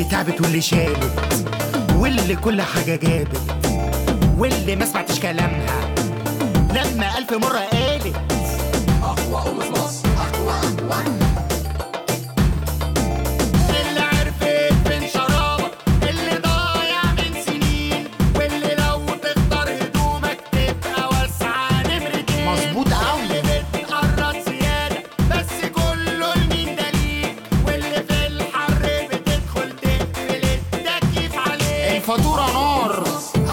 تعبت واللي شالت واللي كل حاجة جابت واللي ما سمعتش كلامها لما ألف مرة قالت اللي عرفت من شرابك اللي ضايع من سنين واللي لو تختار هدومك تبقى واسعة نمرتين مظبوط أوي. اللي بتقرب زيادة بس كله لمين دليل واللي في الحر بتدخل تقفل التكييف عليه الفاتورة نار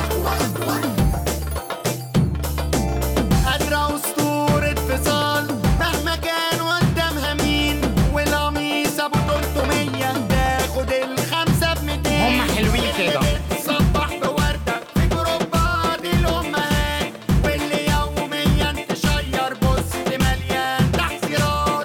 قادرة أسطورة فصال مهما كان قدامها مين والقميص أبو 300 تاخد الخمسة ب 200 هم حلوين كده. صبح بوردة في جروبات الأمهات واللي يوميا تشير بوست مليان تحذيرات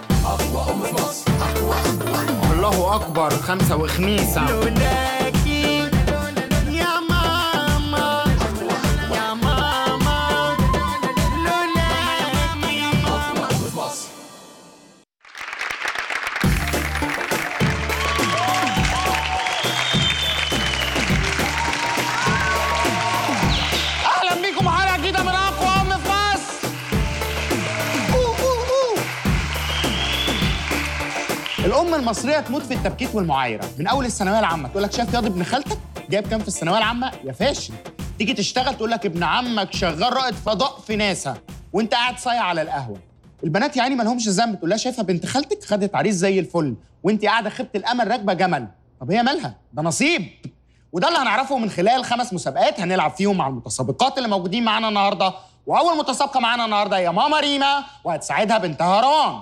الله أكبر خمسة وخميسة لولاكي يا ماما يا ماما لولاكي أهلا بيكم حلقة جديدة من أقوى أم في مصر أوه، أوه، أوه. الأم المصرية تموت في التبكيت والمعايرة من أول الثانوية العامة تقول لك شايف ياض ابن خالتك جايب كام في الثانوية العامة يا فاشل تيجي تشتغل تقول لك ابن عمك شغال رائد فضاء في ناسا وأنت قاعد صايع على القهوة البنات يعني ما لهمش ذنب تقول لها شايفها بنت خالتك خدت عريس زي الفل وانت قاعده خبت الامل راكبه جمل طب هي مالها ده نصيب وده اللي هنعرفه من خلال خمس مسابقات هنلعب فيهم مع المتسابقات اللي موجودين معانا النهارده واول متسابقه معانا النهارده هي ماما ريما وهتساعدها بنتها روان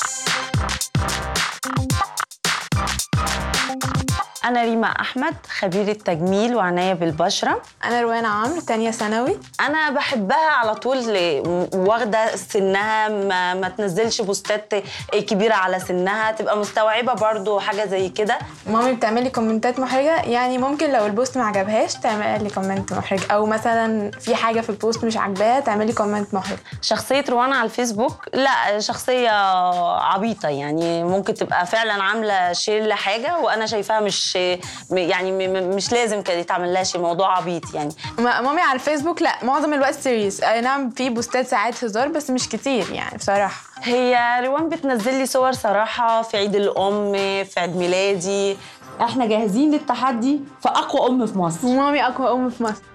أنا ريما أحمد خبيرة تجميل وعناية بالبشرة أنا روان عمرو تانية ثانوي أنا بحبها على طول ل- واخدة سنها ما, ما تنزلش بوستات كبيرة على سنها تبقى مستوعبة برضو حاجة زي كده مامي بتعمل لي كومنتات محرجة يعني ممكن لو البوست ما عجبهاش تعمل لي كومنت محرج أو مثلا في حاجة في البوست مش عاجباها تعمل لي كومنت محرج شخصية روانا على الفيسبوك لا شخصية عبيطة يعني ممكن تبقى فعلا عاملة شير لحاجة وأنا شايفاها مش يعني م- م- مش لازم كده يتعمل لها شيء موضوع عبيط يعني ما- مامي على الفيسبوك لا معظم الوقت سيريس أي نعم في بوستات ساعات هزار بس مش كتير يعني بصراحة هي روان بتنزل لي صور صراحة في عيد الأم في عيد ميلادي احنا جاهزين للتحدي في اقوى ام في مصر ومامي أقوى أم في مصر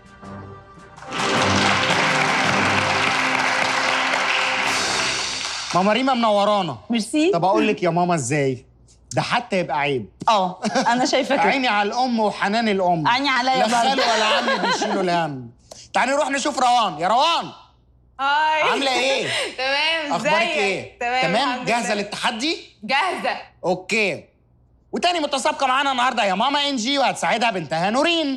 ماما ريما منورانا ميرسي طب اقول لك يا ماما ازاي ده حتى يبقى عيب اه انا شايفه كده عيني على الام وحنان الام عيني عليا لا خال برضه. ولا عم بيشيلوا الهم تعالي نروح نشوف روان يا روان هاي عامله ايه تمام اخبارك ايه تمام الحمد جاهزه لله. للتحدي جاهزة اوكي وتاني متسابقه معانا النهارده يا ماما انجي وهتساعدها بنتها نورين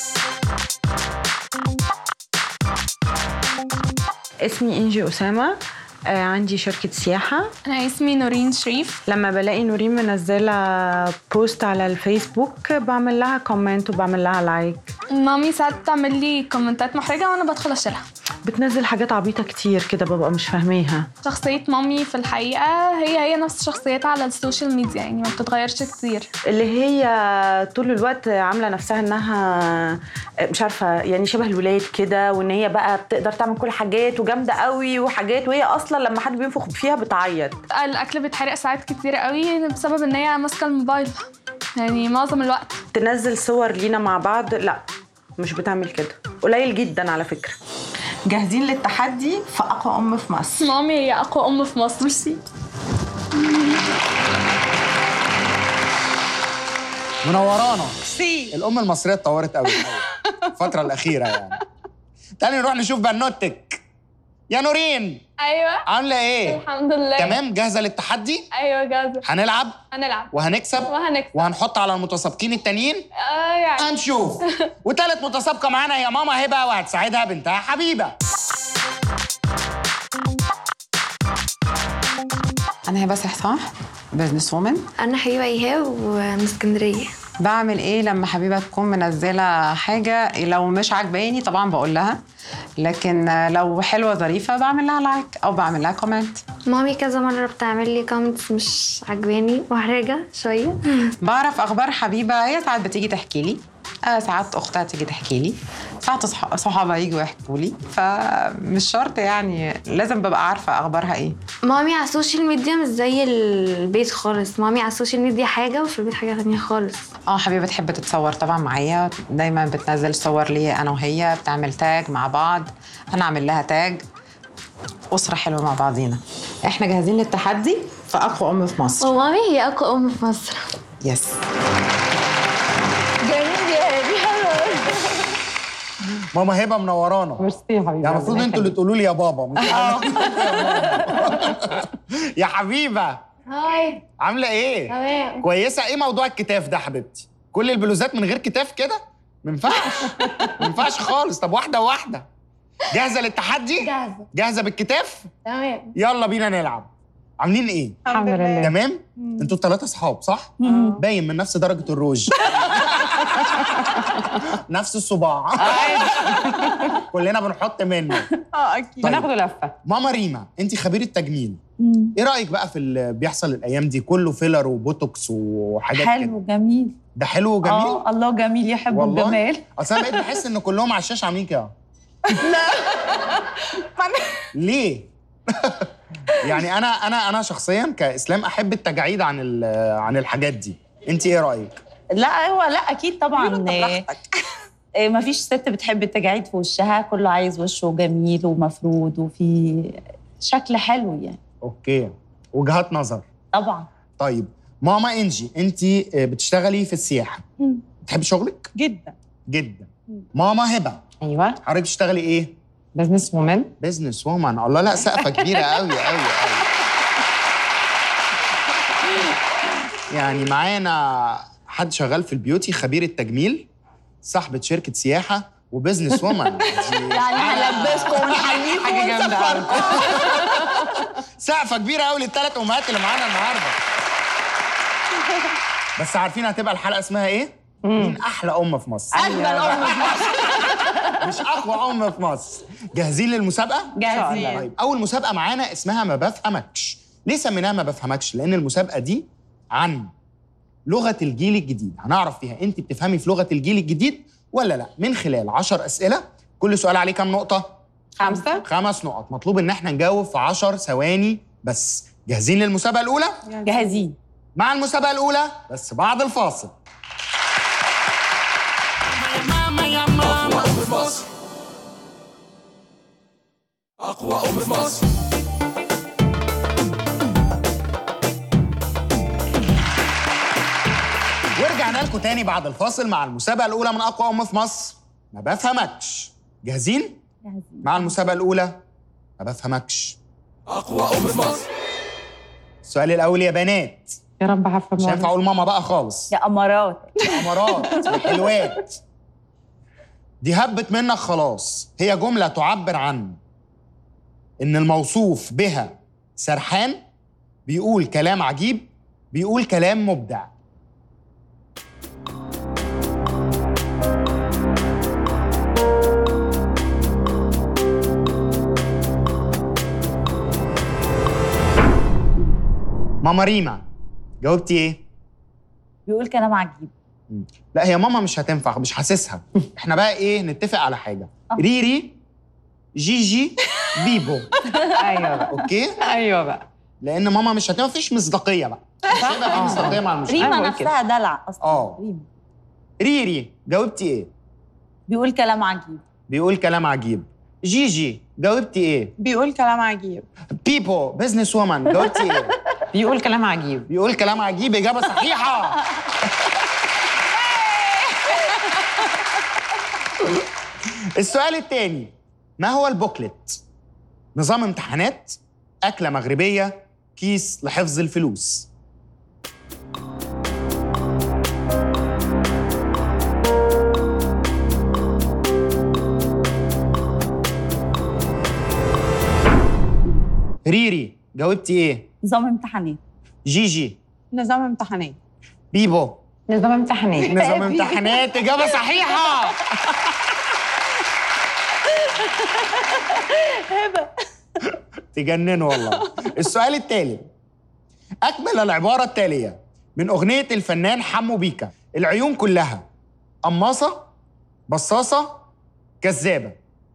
اسمي انجي اسامه آه، عندي شركة سياحة أنا اسمي نورين شريف لما بلاقي نورين منزلة بوست على الفيسبوك بعمل لها كومنت وبعمل لها لايك مامي ساعات بتعمل لي كومنتات محرجة وأنا بدخل أشيلها بتنزل حاجات عبيطة كتير كده ببقى مش فاهماها شخصية مامي في الحقيقة هي هي نفس شخصيتها على السوشيال ميديا يعني ما بتتغيرش كتير اللي هي طول الوقت عاملة نفسها انها مش عارفة يعني شبه الولاد كده وان هي بقى بتقدر تعمل كل حاجات وجامدة قوي وحاجات وهي اصلا لما حد بينفخ فيها بتعيط الأكل بيتحرق ساعات كتير قوي بسبب إن هي ماسكة الموبايل يعني معظم الوقت تنزل صور لينا مع بعض لا مش بتعمل كده قليل جدا على فكرة جاهزين للتحدي في اقوى ام في مصر مامي هي أقوى أم في مصر ميرسي منورانا سي الام المصريه اتطورت قوي الفتره الاخيره يعني تعالي نروح نشوف بنوتك يا نورين أيوة عامله ايه الحمد لله تمام جاهزه للتحدي أيوة جاهزة هنلعب هنلعب وهنكسب وهنكسب وهنحط على المتسابقين التانيين آه يعني هنشوف وتالت متسابقه معانا هي ماما هبه وهتساعدها بنتها حبيبه أنا هبة صحصاح بزنس وومن أنا حبيبة إيهاب ومن اسكندرية بعمل إيه لما حبيبة تكون منزلة حاجة لو مش عجباني طبعا بقول لها لكن آه، لو حلوه ظريفه بعمل لها لايك او بعمل لها كومنت مامي كذا مرة بتعمل لي كومنتس مش عجباني محرجة شوية بعرف اخبار حبيبه هي ساعات بتيجي تحكي لي آه ساعات اختها تيجي تحكي لي ساعات صح- صحابها يجوا يحكوا لي فمش شرط يعني لازم ببقى عارفه اخبارها ايه مامي على السوشيال ميديا مش زي البيت خالص مامي على السوشيال ميديا حاجة وفي البيت حاجة تانية خالص اه حبيبه تحب تتصور طبعا معايا دايما بتنزل صور لي انا وهي بتعمل تاج مع بعض انا اعمل لها تاج اسره حلوه مع بعضينا احنا جاهزين للتحدي فاقوى ام في مصر ومامي هي أقوى أم في مصر يس جميل يا هادي حلو ماما هبه منورانا ميرسي يا حبيبي يعني المفروض ربنا انتوا اللي يخليك. تقولوا لي يا بابا مش أنا. يا حبيبه هاي عامله ايه تمام كويسه ايه موضوع الكتاف ده حبيبتي كل البلوزات من غير كتاف كده ما ينفعش ما ينفعش خالص طب واحده واحده جاهزه للتحدي جاهزة جاهزه بالكتاف تمام يلا بينا نلعب عاملين ايه الحمد لله تمام انتوا الثلاثه اصحاب صح باين من نفس درجه الروج نفس الصباع كلنا بنحط منه اه اكيد بناخده لفه ماما ريما انت خبيره تجميل ايه رايك بقى في اللي بيحصل الايام دي كله فيلر وبوتوكس وحاجات كده حلو جميل ده حلو وجميل اه الله جميل يحبوا والله؟ الجمال اصل انا بقيت بحس ان كلهم على الشاشه عاملين كده ليه يعني انا انا انا شخصيا كاسلام احب التجاعيد عن ال- عن الحاجات دي انت ايه رايك لا هو لا اكيد طبعا آه، آه، مفيش ست بتحب التجاعيد في وشها كله عايز وشه جميل ومفرود وفي شكل حلو يعني اوكي وجهات نظر طبعا طيب ماما انجي انت بتشتغلي في السياحه بتحبي شغلك جدا جدا ماما هبه ايوه حضرتك بتشتغلي ايه بزنس وومن بزنس وومن الله لا سقفه كبيره قوي قوي قوي يعني معانا حد شغال في البيوتي خبير التجميل صاحبة شركة سياحة وبزنس وومن يعني هنلبسكم ونحييكم حاجه جامده قوي سقفة كبيرة قوي للثلاث أمهات اللي معانا النهاردة بس عارفين هتبقى الحلقة اسمها إيه؟ مين أحلى أم في مصر؟ اجمل ام في مصر مش أقوى أم في مصر جاهزين للمسابقة؟ جاهزين. طيب أول مسابقة معانا اسمها ما بفهمكش ليه سميناها ما بفهمكش؟ لأن المسابقة دي عن لغة الجيل الجديد هنعرف فيها أنت بتفهمي في لغة الجيل الجديد ولا لا من خلال 10 أسئلة كل سؤال عليه كام نقطة؟ خمسه خمس نقط مطلوب ان احنا نجاوب في 10 ثواني بس جاهزين للمسابقه الاولى جاهزين مع المسابقه الاولى بس بعد الفاصل ماما يا ماما أقوى أم في مصر أقوى أم في مصر ورجعنا لكم تاني بعد الفاصل مع المسابقه الاولى من اقوى ام في مصر ما بفهمكش جاهزين جاهزين مع المسابقه الاولى ما بفهمكش أقوى أم في مصر السؤال الاول يا بنات يا رب عارفه مش هينفع اقول ماما بقى خالص يا امارات امارات وحلوات دي هبت منك خلاص هي جمله تعبر عن ان الموصوف بها سرحان بيقول كلام عجيب بيقول كلام مبدع ماما ريما جاوبتي ايه بيقول كلام عجيب لا هي ماما مش هتنفع مش حاسسها احنا بقى ايه نتفق على حاجه ريري جيجي بيبو ايوه بقى اوكي ايوه بقى لان ماما مش هتنفع مفيش مصداقيه بقى مش هيبقى في مصداقيه مع المشكله ريما بقول نفسها دلع اصلا اه. ريما ريري جاوبتي ايه بيقول كلام عجيب بيقول كلام عجيب جيجي جاوبتي ايه بيقول كلام عجيب بيبو بزنس وومن جاوبتي ايه بيقول كلام عجيب بيقول كلام عجيب اجابه صحيحه السؤال الثاني ما هو البوكلت نظام امتحانات اكله مغربيه كيس لحفظ الفلوس ريري جاوبتي ايه نظام امتحانات جيجي نظام امتحانات بيبو نظام امتحانات نظام امتحانات اجابه صحيحه هبه تجننوا والله السؤال التالي أكمل العبارة التالية من أغنية الفنان حمو بيكا العيون كلها قماصة بصاصة كذابة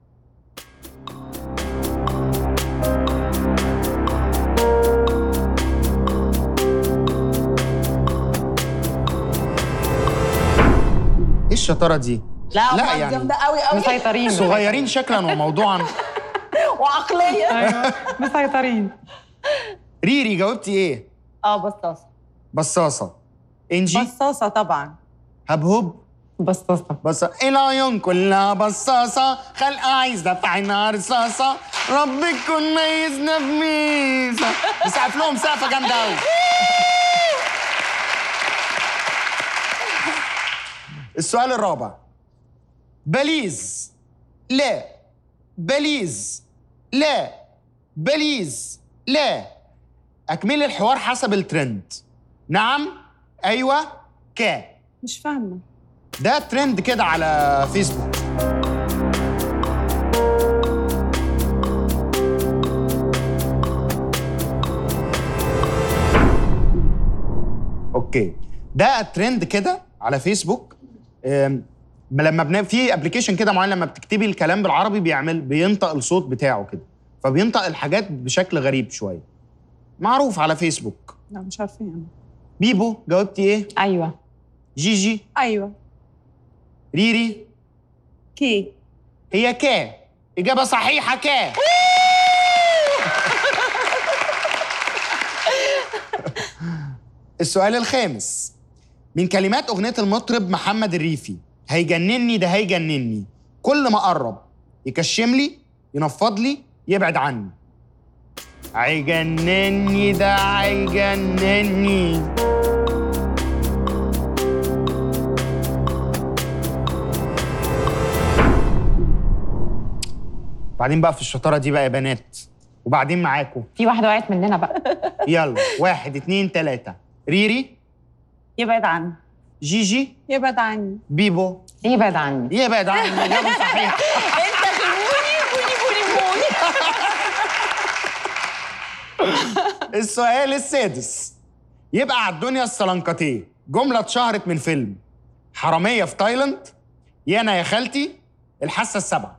ايه الشطارة دي؟ لا, لا لا يعني جامده قوي قوي مسيطرين صغيرين شكلا وموضوعا وعقليه ايوه مسيطرين ريري جاوبتي ايه؟ اه بصاصه بصاصة انجي بصاصه طبعا هبهب بصاصه بص العيون كلها بصاصة خلقة عايزة في عينها رصاصة ربك يكون ميزنا بميزة نسقف لهم سقفة جامدة أوي السؤال الرابع بليز لا بليز لا بليز لا أكمل الحوار حسب الترند نعم أيوة كا مش فاهمه ده ترند كده على فيسبوك اوكي ده ترند كده على فيسبوك أم، لما بنا في ابلكيشن كده معين لما بتكتبي الكلام بالعربي بيعمل بينطق الصوت بتاعه كده فبينطق الحاجات بشكل غريب شويه معروف على فيسبوك لا مش عارفين بيبو جاوبتي ايه ايوه جيجي ايوه ريري كي هي كا إجابة صحيحة كا السؤال الخامس من كلمات أغنية المطرب محمد الريفي هيجنني ده هيجنني كل ما قرب يكشم لي ينفض لي يبعد عني هيجنني ده هيجنني بعدين بقى في الشطارة دي بقى يا بنات وبعدين معاكم في واحده وقعت مننا بقى يلا واحد اتنين تلاتة ريري يبعد عني جيجي يبعد عني بيبو يبعد عني يبعد عني إجابة صحيحة انت بوني بوني بوني بوني السؤال السادس يبقى على الدنيا السلنكتيه جملة اتشهرت من فيلم حرامية في تايلاند يانا يا خالتي الحاسة السابعة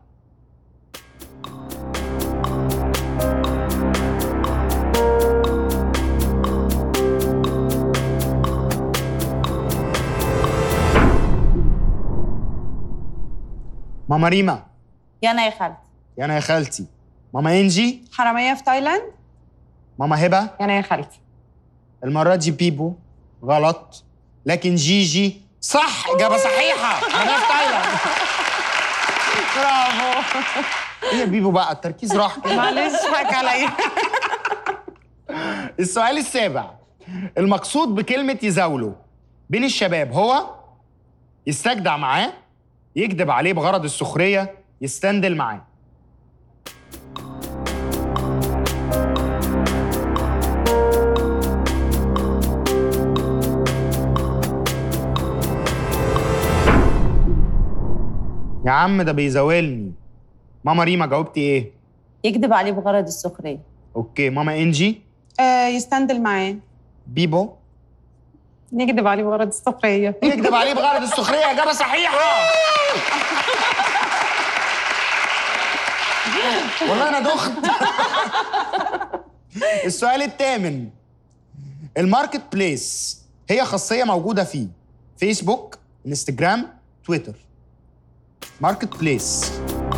ماما ريما يا انا يا خالتي يانا يا خالتي ماما انجي حراميه في تايلاند ماما هبه انا يا خالتي المرة دي بيبو غلط لكن جيجي صح إجابة صحيحة أنا في تايلاند برافو إيه يا بيبو بقى التركيز راح كده معلش حك عليا السؤال السابع المقصود بكلمة يزاوله بين الشباب هو يستجدع معاه يكذب عليه بغرض السخرية يستندل معاه يا عم ده بيزاولني ماما ريما جاوبتي ايه؟ يكذب عليه بغرض السخريه اوكي ماما انجي آه يستندل معاه بيبو نكذب عليه بغرض السخريه يكذب عليه بغرض السخريه اجابه صحيحه والله انا دخت السؤال الثامن الماركت بليس هي خاصيه موجوده في فيسبوك انستجرام تويتر ماركت بليس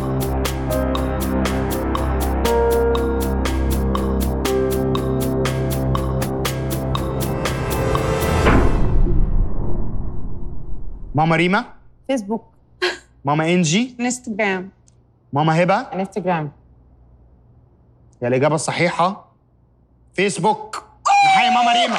ماما ريما فيسبوك ماما انجي انستجرام ماما هبه انستجرام يا الإجابة الصحيحة فيسبوك نحيي ماما ريما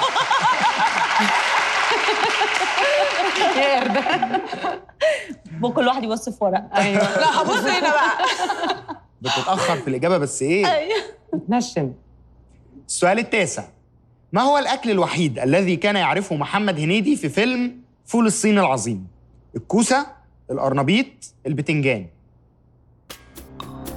يا قرد كل واحد يبص في ورق ايوه لا هبص هنا بقى بتتأخر في الإجابة بس إيه بتنشن السؤال التاسع ما هو الأكل الوحيد الذي كان يعرفه محمد هنيدي في فيلم فول الصين العظيم الكوسة القرنبيط البتنجان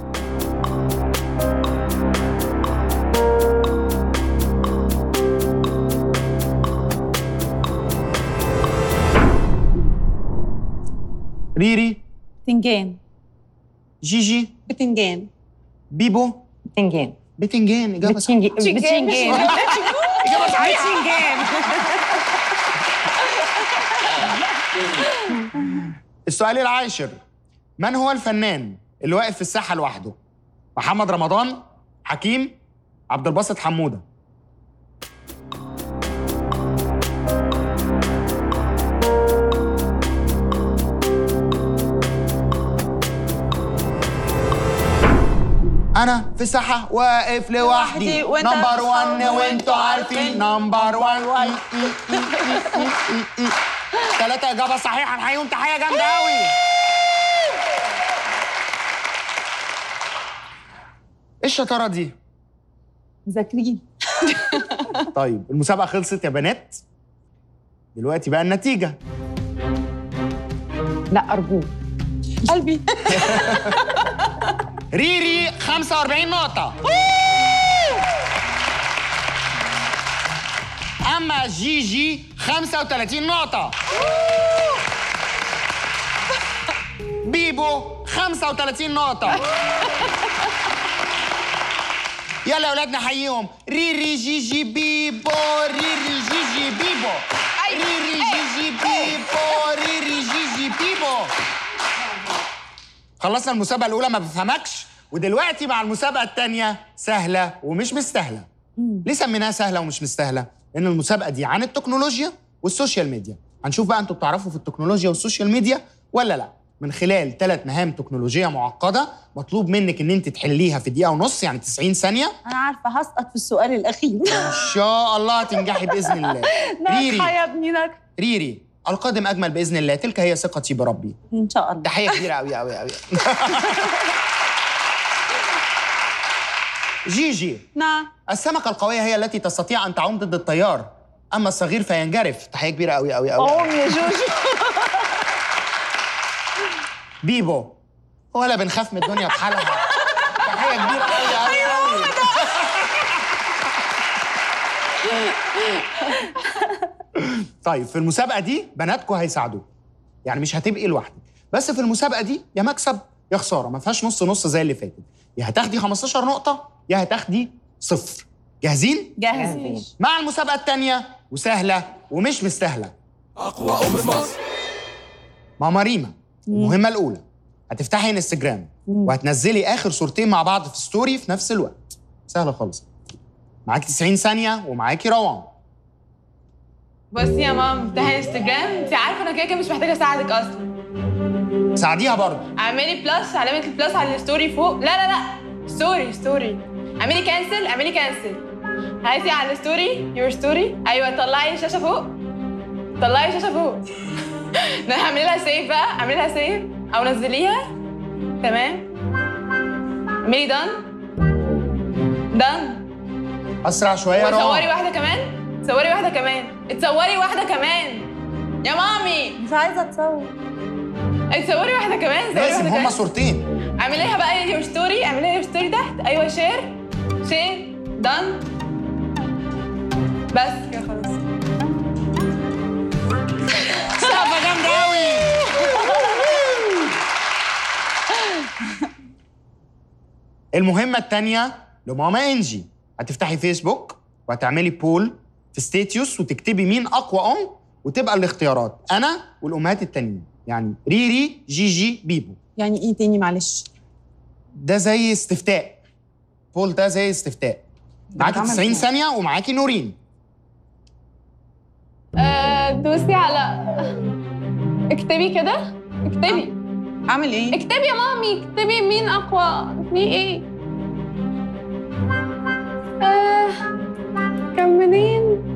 ريري بتنجان جيجي بتنجان بيبو بتنجان بتنجان اجابه صح بتنجان اجابه صحيحه السؤال العاشر من هو الفنان اللي واقف في الساحه لوحده محمد رمضان حكيم عبد الباسط حموده انا في الساحه واقف لوحدي لوحدي وأنت نمبر 1 صوت وانتوا عارفين نمبر 1 ثلاثة إجابة صحيحة نحييهم تحية جامدة أوي إيه الشطارة دي؟ مذاكرين طيب المسابقة خلصت يا بنات دلوقتي بقى النتيجة لا ارجوك قلبي ريري 45 نقطة أما جيجي 35 نقطة بيبو 35 نقطة يلا يا ولاد نحييهم ريري جيجي بيبو ريري جيجي بيبو ريري جيجي بيبو ريري جيجي بيبو خلصنا المسابقة الأولى ما بفهمكش ودلوقتي مع المسابقة التانية سهلة ومش مستاهلة ليه سميناها سهلة ومش مستاهلة؟ لأن المسابقة دي عن التكنولوجيا والسوشيال ميديا هنشوف بقى انتوا بتعرفوا في التكنولوجيا والسوشيال ميديا ولا لا من خلال ثلاث مهام تكنولوجية معقدة مطلوب منك ان انت تحليها في دقيقة ونص يعني 90 ثانية انا عارفه هسقط في السؤال الاخير ان شاء الله هتنجحي بإذن الله ريري ناجحه يا ابني ناجحه ريري القادم أجمل بإذن الله تلك هي ثقتي بربي ان شاء الله تحية كبيرة أوي أوي أوي جيجي نعم السمكة القوية هي التي تستطيع أن تعوم ضد التيار أما الصغير فينجرف تحية كبيرة أوي أوي أوي قوم يا جوجو بيبو ولا بنخاف من الدنيا بحالها تحية كبيرة أوي أوي أوي طيب في المسابقة دي بناتكم هيساعدوك يعني مش هتبقي لوحدك بس في المسابقة دي يا مكسب يا خسارة ما فيهاش نص نص زي اللي فاتت يا هتاخدي 15 نقطة يا هتاخدي صفر جاهزين؟ جاهز مع المسابقة التانية وسهلة ومش مستاهلة أقوى أم في مصر ماما ريما المهمة الأولى هتفتحي انستجرام وهتنزلي آخر صورتين مع بعض في ستوري في نفس الوقت سهلة خالص معاكي 90 ثانية ومعاكي روان بصي يا مام افتحي انستجرام انت عارفه انا كده كده مش محتاجه اساعدك اصلا ساعديها برضه اعملي بلس علامه البلس على الستوري فوق لا لا لا ستوري ستوري اعملي كانسل اعملي كانسل هاتي على الستوري يور ستوري ايوه طلعي الشاشه فوق طلعي الشاشه فوق ده هعمل لها سيف بقى اعملي لها سيف او نزليها تمام اعملي دان دان أسرع شوية يا وصوري روان واحده كمان صوري واحده كمان اتصوري واحده كمان يا مامي مش عايزه اتصور اتصوري واحده كمان صوري لازم واحده هما كمان صورتين اعمليها بقى يور ستوري اعمليها يور ستوري تحت ايوه شير شير دان بس كده خلاص سقفة جامدة أوي المهمة التانية لماما إنجي هتفتحي فيسبوك وهتعملي بول في ستيتيوس وتكتبي مين أقوى أم وتبقى الاختيارات أنا والأمهات التانيين يعني ريري جيجي بيبو يعني ايه تاني معلش ده زي استفتاء بول ده زي استفتاء معاكي 90 ثانية ومعاكي نورين آه، دوسي على اكتبي كده اكتبي اعمل ايه اكتبي يا مامي اكتبي مين اقوى في ايه آه كان منين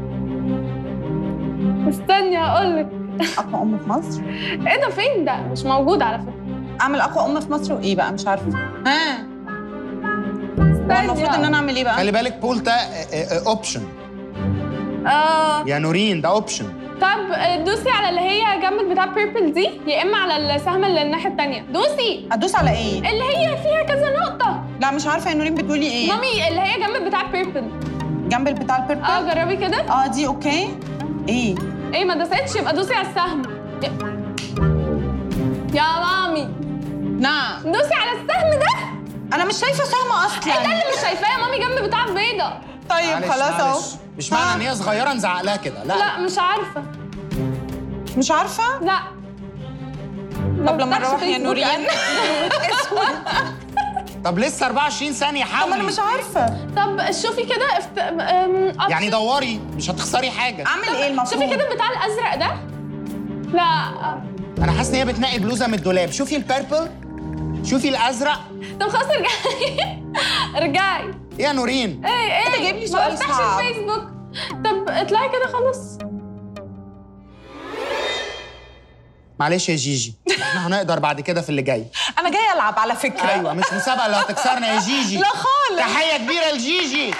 استني هقولك اقوى ام في مصر ايه ده فين ده مش موجود على فكره اعمل اقوى ام في مصر وايه بقى مش عارفه ها هو استني المفروض ان انا اعمل ايه بقى خلي بالك بول ده اوبشن اه يا نورين ده اوبشن طب آه، دوسي على اللي هي جنب البتاع بيربل دي يا اما على السهم اللي الناحيه التانيه دوسي ادوس على ايه اللي هي فيها كذا نقطه لا مش عارفه يا نورين بتقولي ايه مامي اللي هي جنب البتاع بيربل جنب البتاع البيربل اه جربي كده اه دي اوكي ايه ايه ما دوستش يبقى دوسي على السهم يا مامي نعم دوسي على السهم ده انا مش شايفه سهم اصلا ايه ده اللي مش شايفاه يا مامي جنب بتاع البيضه طيب معلش، خلاص اهو معلش. مش معنى ان هي صغيره نزعق لها كده لا, لا مش عارفه مش عارفه لا طب لما بفتحش نروح يا فيسبوك نورين أنا. طب لسه 24 ثانيه طب حاولي انا مش عارفه طب شوفي كده افت... أم... option. يعني دوري مش هتخسري حاجه اعمل ايه المفروض شوفي كده بتاع الازرق ده لا انا حاسس ان هي بتنقي بلوزه من الدولاب شوفي البيربل شوفي الازرق طب خلاص ارجعي ارجعي ايه يا نورين ايه ايه انت جايب لي ما سؤال بفتحش صعب. الفيسبوك طب اطلعي كده خلاص معلش يا جيجي احنا هنقدر بعد كده في اللي جاي انا جايه العب على فكره ايوه مش مسابقه اللي هتكسرنا يا جيجي لا خالص تحيه كبيره لجيجي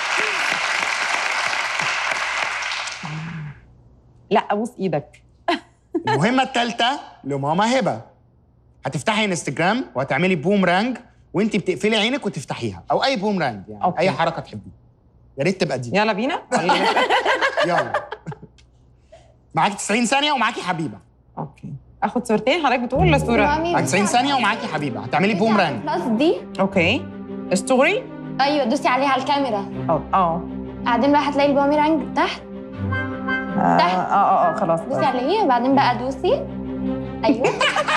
لا ابوس ايدك المهمه الثالثه لماما هبه هتفتحي انستجرام وهتعملي بومرانج وانت بتقفلي عينك وتفتحيها او اي بومرانج يعني أوكي. اي حركه تحبيها يا ريت تبقى دي يلا بينا ولا يلا معاكي 90 ثانيه ومعاكي حبيبه اوكي اخد صورتين حضرتك بتقول ولا صوره معاكي 90 ثانيه ومعاكي حبيبه هتعملي بومرانج بلس دي اوكي ستوري ايوه دوسي عليها على الكاميرا اه اه بعدين بقى هتلاقي البوميرانج تحت اه تحت. اه اه خلاص دوسي عليه وبعدين بقى دوسي ايوه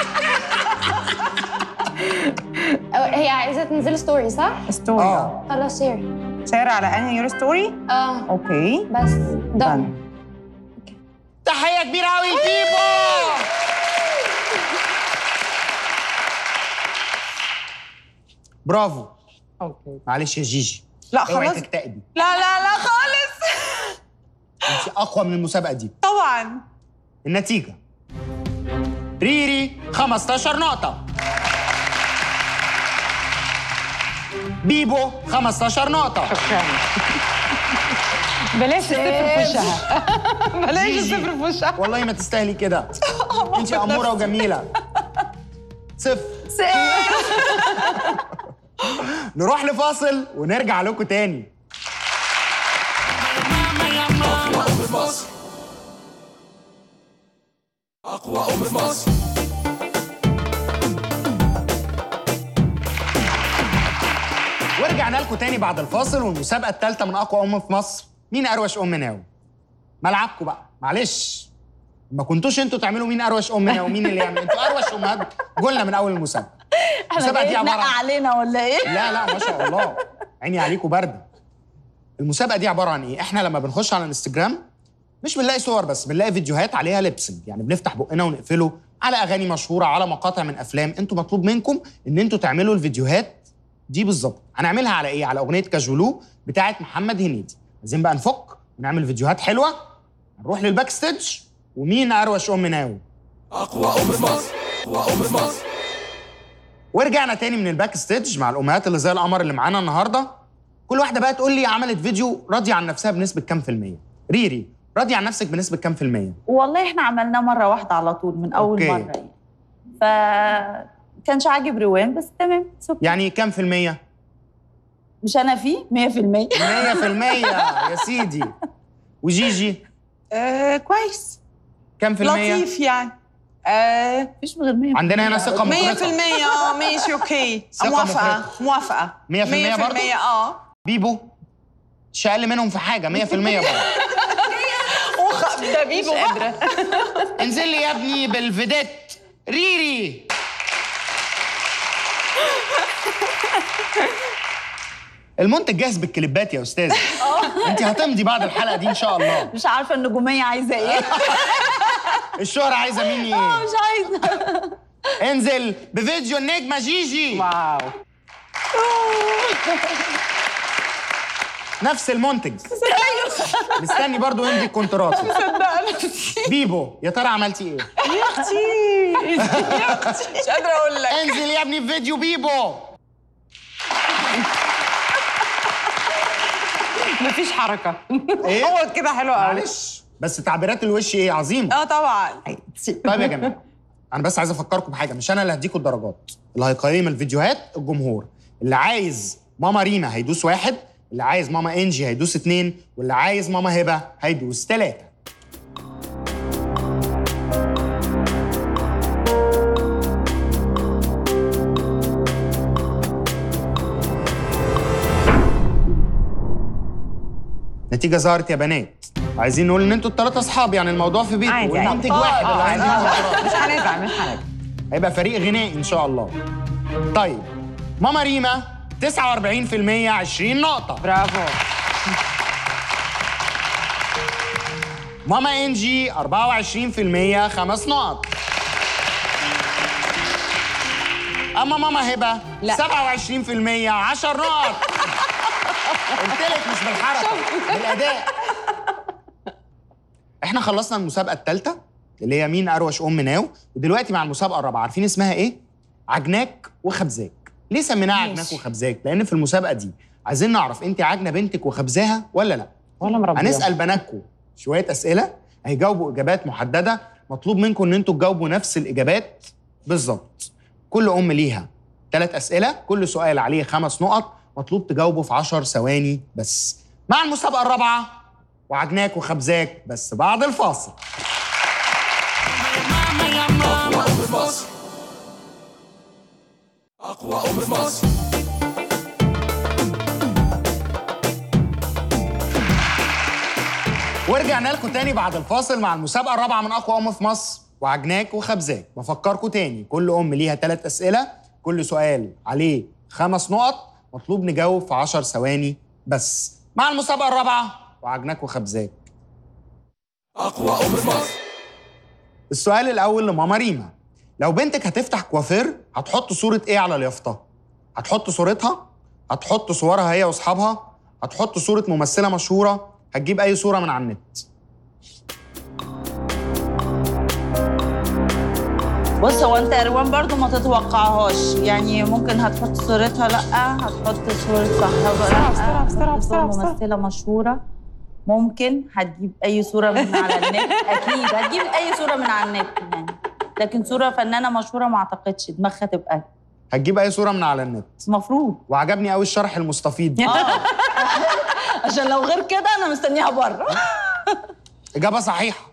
أو- هي عايزه تنزل ستوري صح؟ ستوري اه خلاص شير شير على انهي يور ستوري اه اوكي بس ده done. تحيه كبيره قوي لبيبو برافو اوكي معلش يا جيجي لا اوعي خلاص تكتئبي لا لا لا خالص انت اقوى من المسابقه دي طبعا النتيجه ريري 15 نقطه بيبو 15 نقطه بلاش الصفر في وشها بلاش جيجي. الصفر في وشها والله ما تستاهلي كده انت اموره وجميله صفر نروح لفاصل ونرجع لكم تاني ورجعنا لكم تاني بعد الفاصل والمسابقه الثالثه من اقوى ام في مصر مين اروش ام ناوي ملعبكم بقى معلش ما كنتوش انتوا تعملوا مين اروش ام ناوي ومين اللي يعمل انتوا اروش امهات قلنا من اول المسابقه المسابقه دي عباره عن علينا ولا ايه؟ لا لا ما شاء الله عيني عليكم برده المسابقه دي عباره عن ايه احنا لما بنخش على الانستجرام مش بنلاقي صور بس بنلاقي فيديوهات عليها ليبسنج يعني بنفتح بقنا ونقفله على اغاني مشهوره على مقاطع من افلام انتوا مطلوب منكم ان انتوا تعملوا الفيديوهات دي بالظبط هنعملها على ايه على اغنيه كاجولو بتاعه محمد هنيدي عايزين بقى نفك ونعمل فيديوهات حلوه نروح للباك ستيج ومين اروش ام ناوي ورجعنا تاني من الباك ستيج مع الامهات اللي زي القمر اللي معانا النهارده كل واحده بقى تقول لي عملت فيديو راضيه عن نفسها بنسبه كام في الميه ريري راضيه عن نفسك بنسبه كام في الميه والله احنا عملناه مره واحده على طول من اول أوكي. مره يعني ف كانش عاجب روان بس تمام it's okay. يعني كام في الميه مش انا فيه 100% 100% يا سيدي وجيجي آه كويس كام في الميه لطيف يعني آه مفيش من غير 100 عندنا هنا ثقه 100% مفرطه اه ماشي اوكي ثقة موافقة مفرطة. موافقة 100% برضو؟ 100% اه بيبو مش اقل منهم في حاجه 100% برضه وخ... ده بيبو مش قادرة انزل لي يا ابني بالفيديت ريري المنتج جاهز بالكليبات يا استاذ انت هتمضي بعد الحلقه دي ان شاء الله مش عارفه النجوميه عايزه ايه الشهرة عايزه مني ايه مش عايزه انزل بفيديو النجمه جيجي واو نفس المنتج مستني برضو يمضي الكونترات بيبو يا ترى عملتي ايه يا اختي يا اختي مش قادرة اقول لك انزل يا ابني في فيديو بيبو مفيش حركه ايه هو كده حلو قوي معلش بس تعبيرات الوش ايه عظيمه اه طبعا طيب يا جماعه انا بس عايز افكركم بحاجه مش انا اللي هديكم الدرجات اللي هيقيم الفيديوهات الجمهور اللي عايز ماما ريما هيدوس واحد اللي عايز ماما انجي هيدوس اتنين واللي عايز ماما هبه هيدوس تلاته النتيجه ظهرت يا بنات عايزين نقول ان انتوا الثلاثه اصحاب يعني الموضوع في بيتكم عادي، والمنتج عادي. واحد آه، اللي عادي. هينزل مش هنزعل مش هنزعل هيبقى فريق غنائي ان شاء الله طيب ماما ريما 49% 20 نقطة برافو ماما انجي 24% 5 نقط اما ماما هبة 27% 10 نقط قلت لك مش بالحركة بالأداء احنا خلصنا المسابقة الثالثة اللي هي مين أروش أم ناو ودلوقتي مع المسابقة الرابعة عارفين اسمها إيه؟ عجناك وخبزاك ليه سميناها عجناك وخبزاك؟ لأن في المسابقة دي عايزين نعرف أنت عاجنة بنتك وخبزاها ولا لأ؟ ولا مربيه هنسال بناتكم شويه اسئله هيجاوبوا اجابات محدده مطلوب منكم ان انتوا تجاوبوا نفس الاجابات بالظبط كل ام ليها ثلاث اسئله كل سؤال عليه خمس نقط مطلوب تجاوبوا في 10 ثواني بس مع المسابقه الرابعه وعجناك وخبزاك بس بعد الفاصل ورجعنا لكم تاني بعد الفاصل مع المسابقة الرابعة من أقوى أم في مصر وعجناك وخبزاك بفكركم تاني كل أم ليها ثلاث أسئلة كل سؤال عليه خمس نقط مطلوب نجاوب في 10 ثواني بس مع المسابقة الرابعة وعجناك وخبزاك أقوى أم في مصر السؤال الأول لماما ريما لو بنتك هتفتح كوافير هتحط صورة إيه على اليافطة؟ هتحط صورتها؟ هتحط صورها هي وأصحابها؟ هتحط صورة ممثلة مشهورة؟ هتجيب أي صورة من على النت بص هو انت اروان برضو ما تتوقعهاش يعني ممكن هتحط صورتها لا هتحط صورة صاحبها بسرعة، لا بسرعة، هتحط بسرعة، صورة بسرعة. ممثلة مشهورة ممكن هتجيب اي صورة من على النت اكيد هتجيب اي صورة من على النت يعني لكن صورة فنانة مشهورة ما اعتقدش دماغها تبقى هتجيب أي صورة من على النت المفروض وعجبني قوي الشرح المستفيض عشان لو غير كده انا مستنيها بره إجابة صحيحة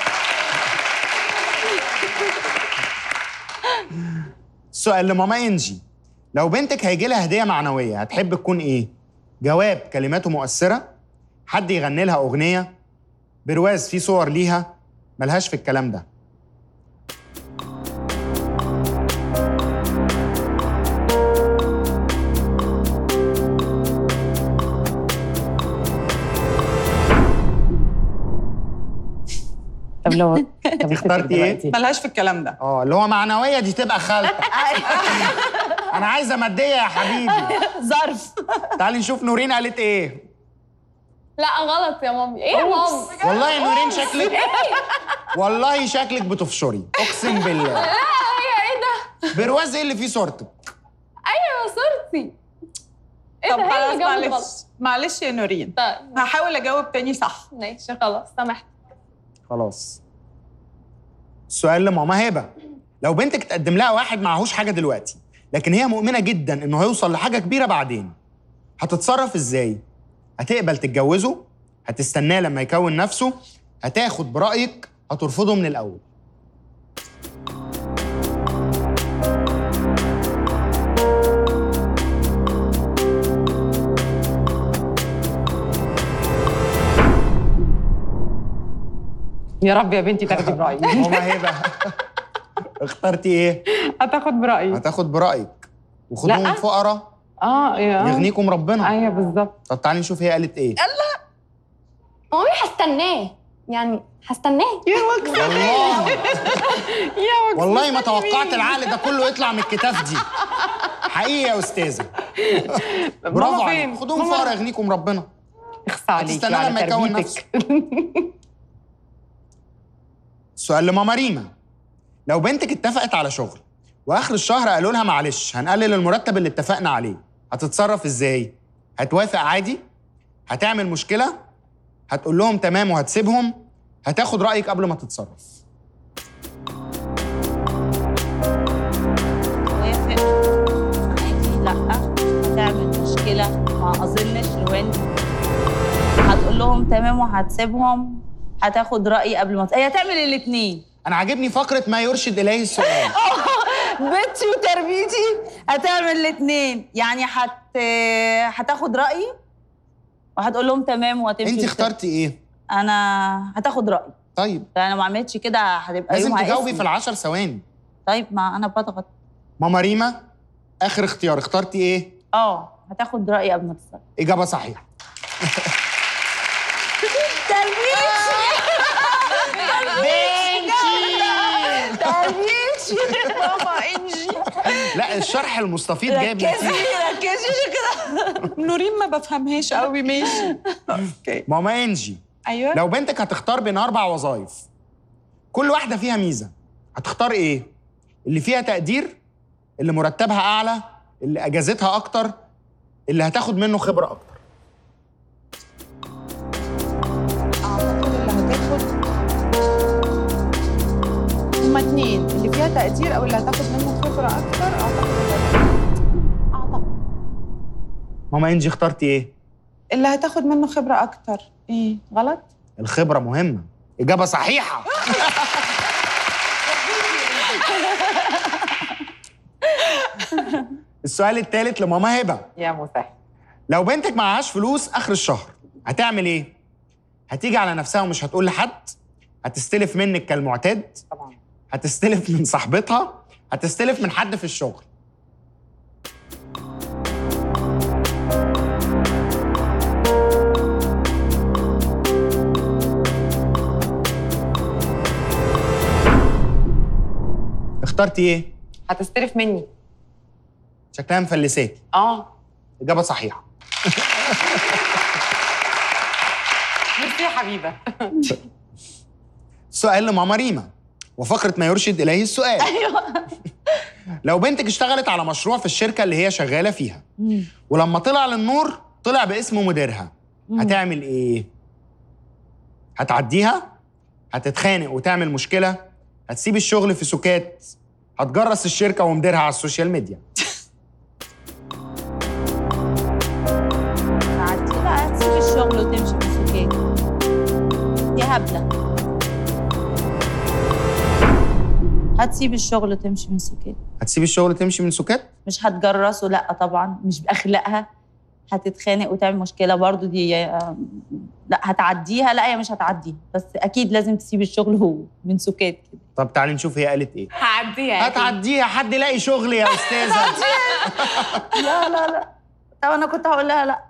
السؤال لماما إنجي لو بنتك هيجي لها هدية معنوية هتحب تكون إيه؟ جواب كلماته مؤثرة حد يغني لها أغنية برواز فيه صور ليها ملهاش في الكلام ده طب لو طب اخترتي إيه؟ ملهاش في الكلام ده اه اللي هو معنوية دي تبقى خالتك أنا عايزة مادية يا حبيبي ظرف تعالي نشوف نورين قالت إيه لا غلط يا مامي ايه يا مامي والله نورين شكلك والله شكلك بتفشري اقسم بالله لا هي ايه ده برواز ايه اللي فيه صورتك ايوه صورتي ايه طب ده هي خلاص اللي جاوبت معلش غلط معلش يا نورين طيب هحاول اجاوب تاني صح ماشي خلاص سامحت خلاص السؤال لماما هبه لو بنتك تقدم لها واحد معهوش حاجه دلوقتي لكن هي مؤمنه جدا انه هيوصل لحاجه كبيره بعدين هتتصرف ازاي هتقبل تتجوزه هتستناه لما يكون نفسه هتاخد برايك هترفضه من الاول يا رب يا بنتي تاخدي برايي ماما هبه اخترتي ايه هتاخد برايي هتاخد برايك وخدوهم لأ. فقراء اه يا يغنيكم ربنا ايوه بالظبط طب تعالي نشوف هي قالت ايه مامي هستناه يعني هستناه والله والله ما توقعت العقل ده كله يطلع من الكتاف دي حقيقي يا استاذه برافو ماما عليك فين؟ خدوهم ماما- فقراء يغنيكم ربنا اخصى عليكي هتستنى وعلى لما يكون تربيتك. سؤال لماما ريما لو بنتك اتفقت على شغل واخر الشهر قالوا لها معلش هنقلل المرتب اللي اتفقنا عليه هتتصرف ازاي هتوافق عادي هتعمل مشكله هتقول لهم تمام وهتسيبهم هتاخد رايك قبل ما تتصرف وافق عادي لا هتعمل مشكله ما اظنش روان هتقول لهم تمام وهتسيبهم هتاخد رايي قبل ما ت- هي هتعمل الاثنين انا عاجبني فقره ما يرشد اليه السؤال بنتي وتربيتي هتعمل الاثنين يعني هت هتاخد رايي وهتقول لهم تمام وهتمشي انت وت- اخترتي ايه انا هتاخد رايي طيب انا ما عملتش كده هتبقى لازم يومها تجاوبي اسم. في العشر ثواني طيب ما انا بضغط ماما ريما اخر اختيار اخترتي ايه اه هتاخد رايي قبل ما تتصرف اجابه صحيحه ماما انجي لا الشرح المستفيض جايب نتيجه ركزي كده نورين ما بفهمهاش قوي ماشي اوكي ماما انجي ايوه لو بنتك هتختار بين اربع وظائف كل واحده فيها ميزه هتختار ايه اللي فيها تقدير اللي مرتبها اعلى اللي اجازتها اكتر اللي هتاخد منه خبره اكتر اعتقد اللي هتاخد هما اتنين اللي فيها تقدير او اللي هتاخد منه خبره اكتر اعتقد اللي اعتقد ماما انجي اخترتي ايه اللي هتاخد منه خبره اكتر ايه غلط الخبره مهمه اجابه صحيحه السؤال الثالث لماما هبه يا مسهل لو بنتك معهاش فلوس اخر الشهر هتعمل ايه هتيجي على نفسها ومش هتقول لحد هتستلف منك كالمعتاد طبعا هتستلف من صاحبتها هتستلف من حد في الشغل اخترتي ايه هتستلف مني شكلها مفلساكي اه اجابه صحيحه ميرسي يا حبيبه سؤال لماما ريما وفقرة ما يرشد إليه السؤال ايوه لو بنتك اشتغلت على مشروع في الشركة اللي هي شغالة فيها ولما طلع للنور طلع باسم مديرها هتعمل ايه؟ هتعديها؟ هتتخانق وتعمل مشكلة؟ هتسيب الشغل في سكات؟ هتجرس الشركة ومديرها على السوشيال ميديا تعدي لا هتسيب الشغل وتمشي من سكات يا هبله هتسيب الشغل وتمشي من سكات هتسيب الشغل وتمشي من سكات؟ مش هتجرسه لا طبعا مش باخلاقها هتتخانق وتعمل مشكله برضو دي آه، لا هتعديها لا هي مش هتعديها بس اكيد لازم تسيب الشغل هو من سكات كده طب تعالي نشوف هي قالت ايه هعديها أكيد. هتعديها حد يلاقي شغل يا استاذة لا لا لا طب انا كنت هقول لها لا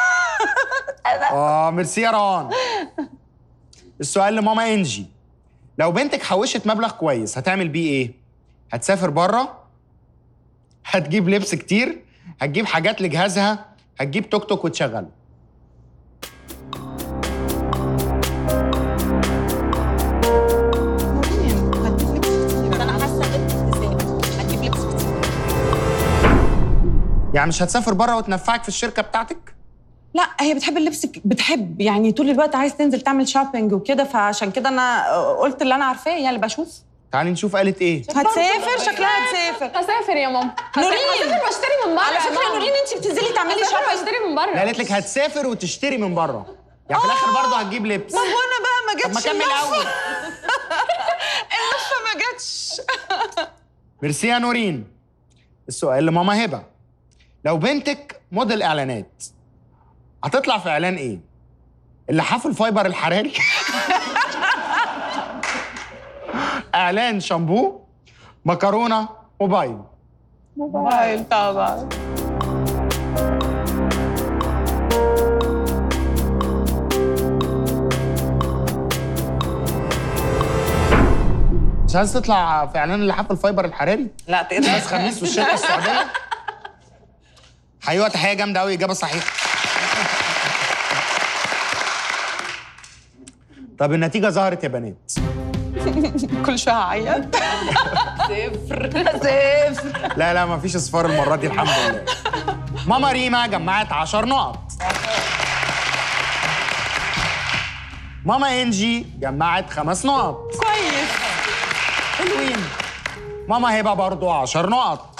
اه ميرسي يا روان السؤال لماما انجي لو بنتك حوشت مبلغ كويس هتعمل بيه ايه هتسافر بره هتجيب لبس كتير هتجيب حاجات لجهازها هتجيب توك توك وتشغله نورين هتجيب لبس كتير انا حاسه بابتسام هتجيب لبس كتير يعني مش هتسافر بره وتنفعك في الشركه بتاعتك لا هي بتحب اللبس ك- بتحب يعني طول الوقت عايز تنزل تعمل شوبينج وكده فعشان كده انا قلت اللي انا عارفاه يعني بشوف تعالي نشوف قالت ايه هتسافر شكلها هتسافر هسافر يا ماما نورين. هسافر واشتري من بره على يا فكره ماما. نورين انت بتنزلي تعملي هسافر شوبينج واشتري من بره لا قالت لك هتسافر وتشتري من بره يعني في الاخر برضه هتجيب لبس وانا بقى ما طب ما جاتش كمل اللفة. قوي اللفه ما جاتش ميرسي يا نورين السؤال لماما هبه لو بنتك موديل اعلانات هتطلع في اعلان ايه اللحاف الفايبر الحراري اعلان شامبو مكرونه موبايل موبايل طبعا مش عايز تطلع في اعلان اللحاف الفايبر الحراري لا تقدر بس خميس في الشركه السعوديه حقيقة تحيه جامده قوي اجابه صحيحه طب النتيجه ظهرت يا بنات كل شويه هعيط لا لا مفيش اصفار المره دي الحمد لله ماما ريما جمعت 10 نقط ماما انجي جمعت خمس نقط كويس حلوين ماما هبه برضو 10 نقط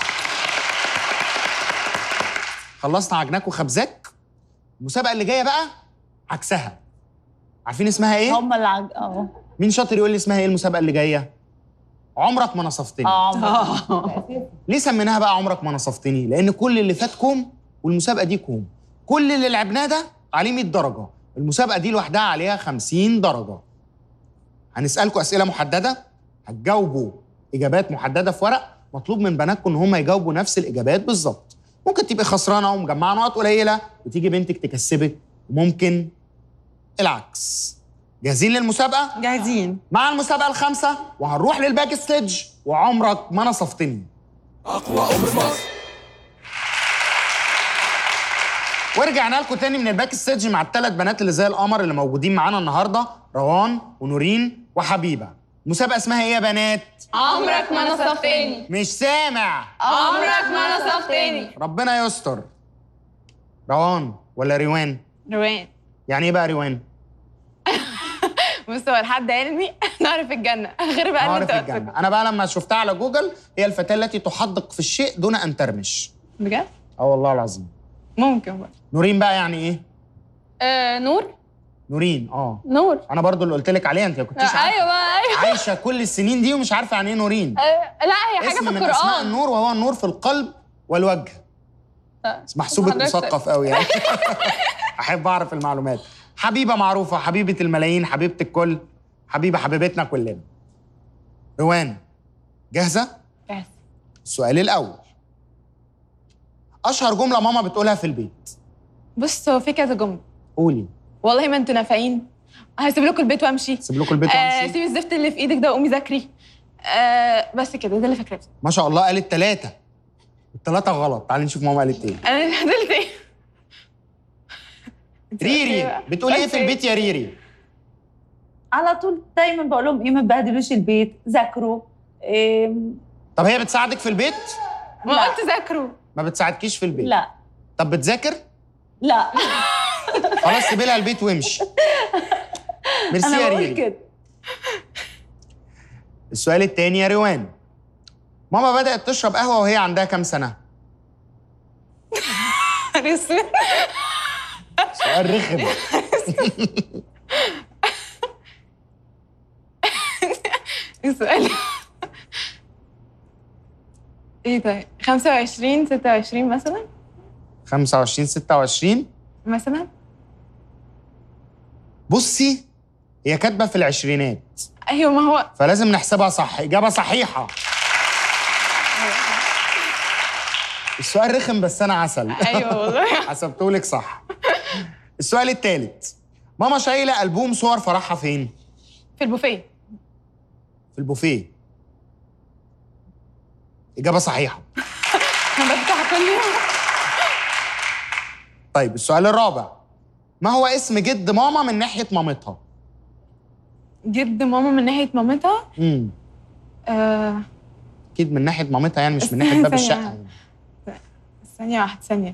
خلصنا عجناك وخبزاك المسابقه اللي جايه بقى عكسها عارفين اسمها ايه هم اللي عج... اه مين شاطر يقول لي اسمها ايه المسابقه اللي جايه عمرك ما نصفتني اه ليه سميناها بقى عمرك ما نصفتني لان كل اللي فات كوم والمسابقه دي كوم كل اللي لعبناه ده عليه 100 درجه المسابقه دي لوحدها عليها 50 درجه هنسالكم اسئله محدده هتجاوبوا اجابات محدده في ورق مطلوب من بناتكم ان هم يجاوبوا نفس الاجابات بالظبط ممكن تبقي خسرانه ومجمعه نقط قليله وتيجي بنتك تكسبك وممكن العكس جاهزين للمسابقه جاهزين مع المسابقه الخامسه وهنروح للباك ستيج وعمرك ما نصفتني اقوى ام في مصر ورجعنا لكم تاني من الباك ستيج مع الثلاث بنات اللي زي القمر اللي موجودين معانا النهارده روان ونورين وحبيبه مسابقه اسمها ايه يا بنات عمرك ما نصفتني مش سامع عمرك ما نصفتني ربنا يستر روان ولا روان روان يعني ايه بقى روان بص هو لحد علمي نعرف الجنة غير بقى اللي عارف انت الجنة انا بقى لما شفتها على جوجل هي الفتاه التي تحدق في الشيء دون ان ترمش بجد؟ اه والله العظيم ممكن بقى نورين بقى يعني ايه آه نور نورين اه نور انا برضو اللي قلت لك عليها انت ما كنتيش عارفة. ايوه بقى ايوه عايشه كل السنين دي ومش عارفه يعني ايه نورين آه لا هي حاجة اسم في من اسماء القرآن النور وهو النور في القلب والوجه آه. محسوبك حضرتك- مثقف قوي يعني احب اعرف المعلومات حبيبه معروفه حبيبه الملايين حبيبه الكل حبيبه حبيبتنا كلنا روان جاهزه جاهز. السؤال الاول اشهر جمله ماما بتقولها في البيت بص هو في كذا جملة قولي والله ما انتوا نافعين هسيب لكم البيت وامشي سيب لكم البيت آه وامشي سيب الزفت اللي في ايدك ده وقومي ذاكري آه بس كده ده اللي فاكراه ما شاء الله قالت ثلاثه الثلاثه غلط تعالي نشوف ماما قالت ايه انا اللي فضلت ايه ريري بتقولي ايه في البيت يا ريري على طول دايما بقول لهم ايه ما تبهدلوش البيت ذاكروا إيه طب هي بتساعدك في البيت ما قلت ذاكروا ما بتساعدكيش في البيت لا طب بتذاكر لا خلاص سيبي لها البيت وامشي ميرسي انا يا بقول ريري كده السؤال التاني يا روان ماما بدأت تشرب قهوة وهي عندها كام سنة؟ سؤال رخم السؤال ايه طيب 25 26 مثلا 25 26 مثلا بصي هي كاتبة في العشرينات ايوه ما هو فلازم نحسبها صح إجابة صحيحة السؤال رخم بس أنا عسل ايوه والله حسبتهولك صح السؤال الثالث ماما شايلة ألبوم صور فرحها فين؟ في البوفيه في البوفيه إجابة صحيحة انا بفتح كل يوم طيب السؤال الرابع ما هو اسم جد ماما من ناحية مامتها؟ جد ماما من ناحيه مامتها امم آه أكيد من ناحية مامتها يعني مش من ناحية باب ثانية. الشقة يعني. ثانيه واحده ثانيه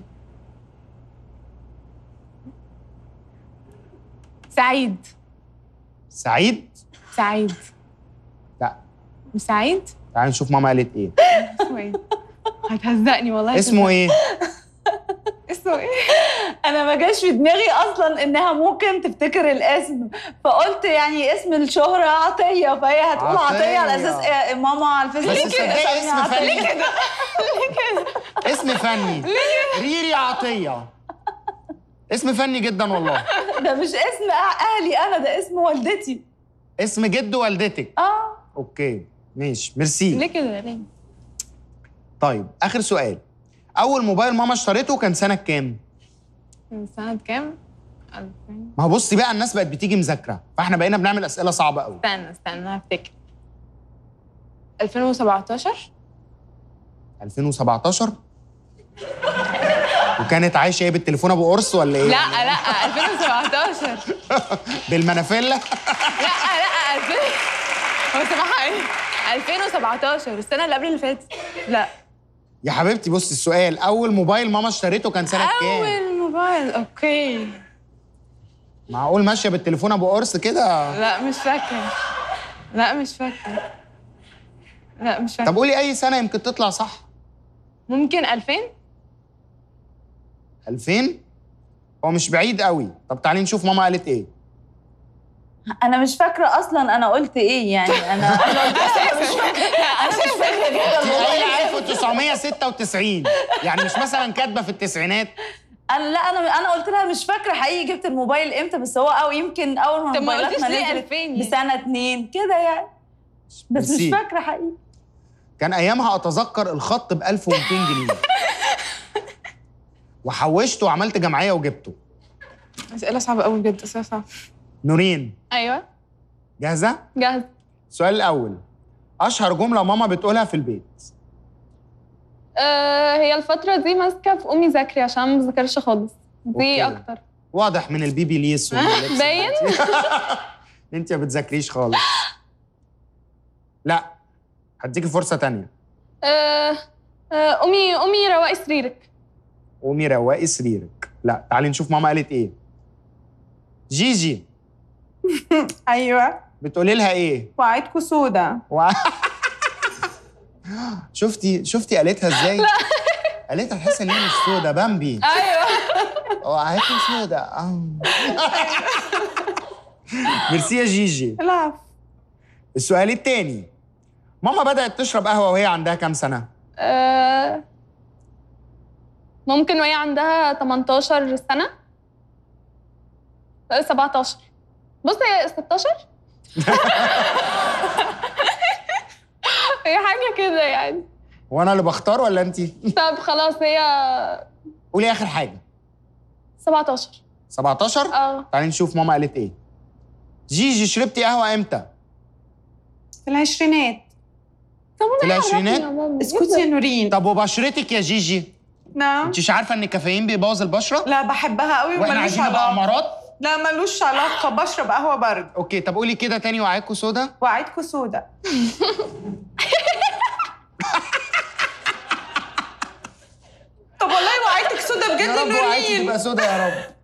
سعيد سعيد؟ سعيد لا مش سعيد تعالي نشوف ماما قالت إيه اسمه ايه هتهزقني والله اسمه إيه؟ اسمه ايه انا ما جاش في دماغي اصلا انها ممكن تفتكر الاسم فقلت يعني اسم الشهرة عطية فهي هتقول عطية. عطية, على اساس إيه ماما على الفيسبوك بس تصدقي اسم عطية. فني ليه كده اسم فني ريري عطية اسم فني جدا والله ده مش اسم أه- اهلي انا ده اسم والدتي اسم جد والدتك اه اوكي ماشي ميرسي ليه كده ليه طيب اخر سؤال اول موبايل ماما اشتريته كان سنه كام من سنه كام 2000 ما هو بصي بقى الناس بقت بتيجي مذاكره فاحنا بقينا بنعمل اسئله صعبه قوي استنى استنى هفتكر 2017 2017 وكانت عايشه ايه بالتليفون ابو قرص ولا ايه لا لا 2017 بالمنافله لا لا 2000 هو سماحة ايه 2017 السنة اللي قبل اللي فاتت لا يا حبيبتي بصي السؤال اول موبايل ماما اشتريته كان سنه كام أول موبايل أوكي معقول ماشيه بالتليفون ابو قرص كده لا مش فاكرة لا مش فاكرة لا مش فاكرة طب قولي اي سنه يمكن تطلع صح ممكن 2000 2000 هو مش بعيد قوي طب تعالي نشوف ماما قالت ايه انا مش فاكره اصلا انا قلت ايه يعني انا انا قلت أنا مش فاكره انا مش فاكره جدا دي والله قايله 1996 يعني مش مثلا كاتبه في التسعينات انا لا انا انا قلت لها مش فاكره حقيقي جبت الموبايل امتى بس هو او يمكن اول ما طب ما الموبايلات قلتيش ما ليه نزلت 2000 يعني؟ بسنه اتنين كده يعني بس ميرسي. مش فاكره حقيقي كان ايامها اتذكر الخط ب 1200 جنيه وحوشته وعملت جمعيه وجبته اسئله صعبه قوي بجد اسئله صعبه نورين ايوه جاهزه جاهز السؤال الاول اشهر جمله ماما بتقولها في البيت آه هي الفترة دي ماسكة في أمي ذاكري عشان ما بذاكرش خالص دي أوكي. أكتر واضح من البيبي ليس واللبس باين؟ انت ما بتذاكريش خالص لا هديكي فرصه تانية آه آه أمي أمي رواقي سريرك قومي روقي سريرك لا تعالي نشوف ماما قالت ايه جيجي ايوه بتقولي لها ايه وعدكوا سودا و... شفتي شفتي قالتها ازاي قالتها تحس ان هي مش سودا بامبي أيوه وعيتي سودا آه. ميرسي يا جيجي لا السؤال التاني ماما بدأت تشرب قهوة وهي عندها كام سنة؟ آه ممكن وهي عندها 18 سنة آه، 17 بص هي 16 هي حاجة كده يعني وانا اللي بختار ولا انتي؟ طب خلاص هي قولي اخر حاجة 17 17 اه تعالي نشوف ماما قالت ايه جيجي شربتي قهوة امتى؟ في العشرينات في العشرينات؟ اسكتي يا نورين طب وبشرتك يا جيجي؟ نعم انت مش عارفة ان الكافيين بيبوظ البشرة؟ لا بحبها قوي واحنا وملوش عايزين نبقى علاقه امارات؟ لا ملوش علاقه بشرب قهوه برد اوكي طب قولي كده تاني وعاكوا سودا؟ وعدكوا سودا طب والله وعدتك سودا بجد يا رب وعاكي نورين تبقى سودا يا رب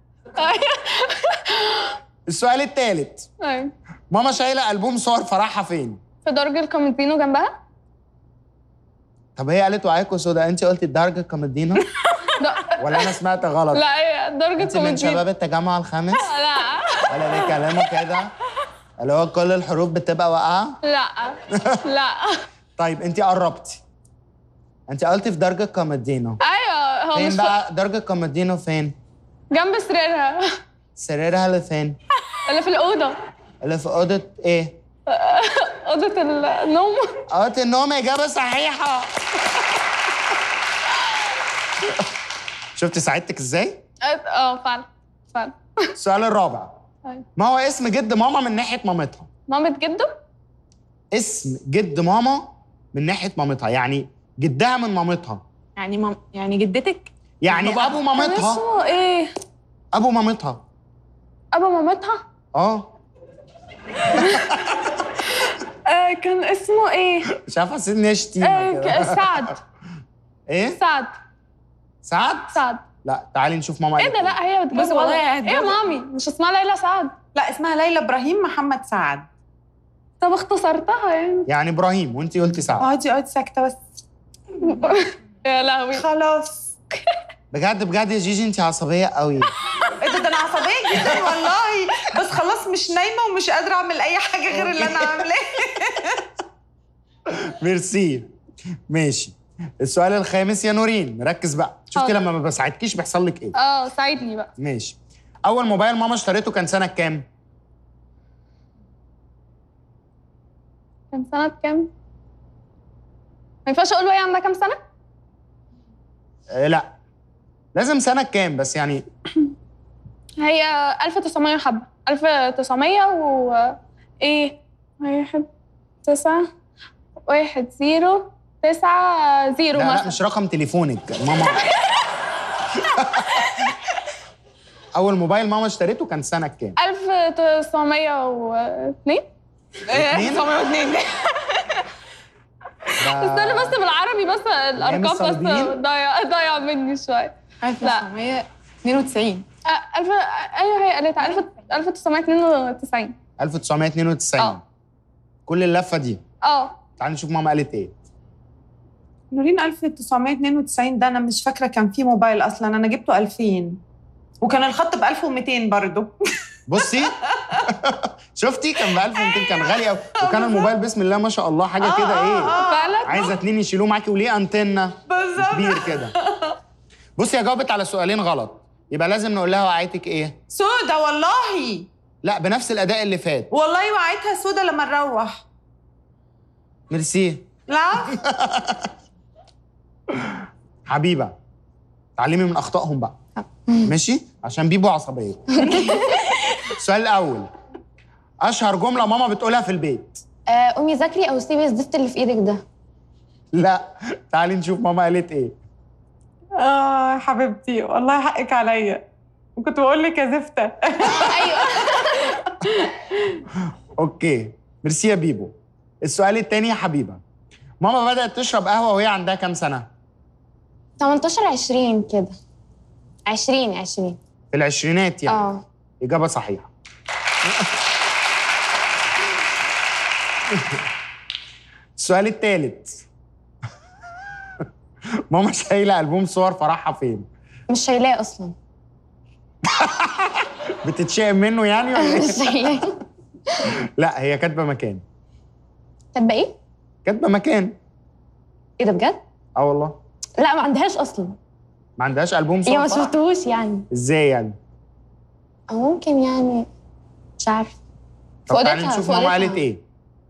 السؤال التالت أيوة. ماما شايلة ألبوم صور فرحها فين؟ في درج الكومنتينو جنبها طب هي قالت وعاكوا سودا انت قلتي الدرجة كوميدينا؟ لا ولا انا سمعت غلط؟ لا هي درج انت من الكومنتينو شباب التجمع الخامس؟ لا ولا بيتكلموا كده؟ اللي هو كل الحروف بتبقى واقعة؟ لا لا طيب انت قربتي انت قلتي في درجة كوميدينو ايوه هو فين مش بقى درجة كوميدينو فين؟ جنب سريرها سريرها اللي فين؟ اللي في الأوضة اللي في أوضة إيه؟ أوضة النوم أوضة النوم إجابة صحيحة شفتي ساعدتك إزاي؟ اه فعلا فعلا السؤال الرابع أيوة. ما هو اسم جد ماما من ناحية مامتها؟ مامة جده اسم جد ماما من ناحية مامتها يعني جدها من مامتها يعني مام يعني جدتك يعني بابا. أبو كان مامتها اسمه ايه؟ أبو مامتها أبو مامتها؟ اه آه كان اسمه ايه؟ مش عارف حسيت ان هي شتيمه آه كده ك- سعد ايه سعد سعد سعد لا تعالي نشوف ماما ايه قالت ده لا هي بتجيب بص والله غلط. قاعد ايه يا جوه. مامي مش اسمها ليلى سعد لا اسمها ليلى ابراهيم محمد سعد طب اختصرتها يعني يعني ابراهيم وانت قلتي سعد اقعدي اقعدي ساكته بس يا لهوي خلاص بجد بجد يا جيجي انت عصبيه قوي ايه ده ده انا عصبيه جدا والله بس خلاص مش نايمه ومش قادره اعمل اي حاجه غير اللي انا عاملاه ميرسي ماشي السؤال الخامس يا نورين ركز بقى شفتي حاضر. لما ما بساعدكيش بيحصل لك ايه اه ساعدني بقى ماشي اول موبايل ماما اشتريته كان سنه كام كان سنة كام؟ ما ينفعش اقول وهي عندها كام سنة؟ آه لا لازم سنه كام بس يعني هي 1900 حبة 1900 و ايه واحد تسعة واحد زيرو تسعة زيرو لا لا مثلا مش رقم تليفونك ماما اول موبايل ماما اشتريته كان سنه كام 1902 اتنين؟ 1902 ده- استنى بس بالعربي بس الارقام بس الصليبيين؟ ضايع ضايع مني شوية 1992 آه، ألف ايوه هي قالتها 1000 1992 1992 اه. كل اللفه دي اه تعالي نشوف ماما قالت ايه نورين 1992 ده انا مش فاكره كان في موبايل اصلا انا جبته 2000 وكان الخط ب 1200 برضه بصي شفتي كان ب 1200 كان غالي قوي وكان الموبايل بسم الله ما شاء الله حاجه كده ايه فعلا عايزه اتنين يشيلوه معاكي وليه انتنه بالظبط كبير كده بصي يا جاوبت على سؤالين غلط يبقى لازم نقول لها وعيتك ايه سودا والله لا بنفس الاداء اللي فات والله وعيتها سودا لما نروح ميرسي لا حبيبه تعلمي من اخطائهم بقى ماشي عشان بيبو عصبيه السؤال الاول اشهر جمله ماما بتقولها في البيت آه، قومي ذاكري او سيبي الزفت اللي في ايدك ده لا تعالي نشوف ماما قالت ايه اه يا حبيبتي والله حقك عليا وكنت بقول لك يا زفته اوكي ميرسي يا بيبو السؤال التاني يا حبيبه ماما بدات تشرب قهوه وهي عندها كام سنه 18 20 كده 20 20 في العشرينات يعني اه اجابه صحيحه السؤال الثالث ماما شايله البوم صور فرحها فين مش شايلاه اصلا بتتشائم منه يعني ولا مش ايه شايلاه لا هي كاتبه مكان طب ايه؟ كاتبه مكان ايه ده بجد؟ اه والله لا ما عندهاش اصلا ما عندهاش البوم صور هي ما فرح؟ شفتوش يعني ازاي يعني او ممكن يعني مش عارفه طب في تعالي أوضتها، نشوف في ماما أوضتها. قالت ايه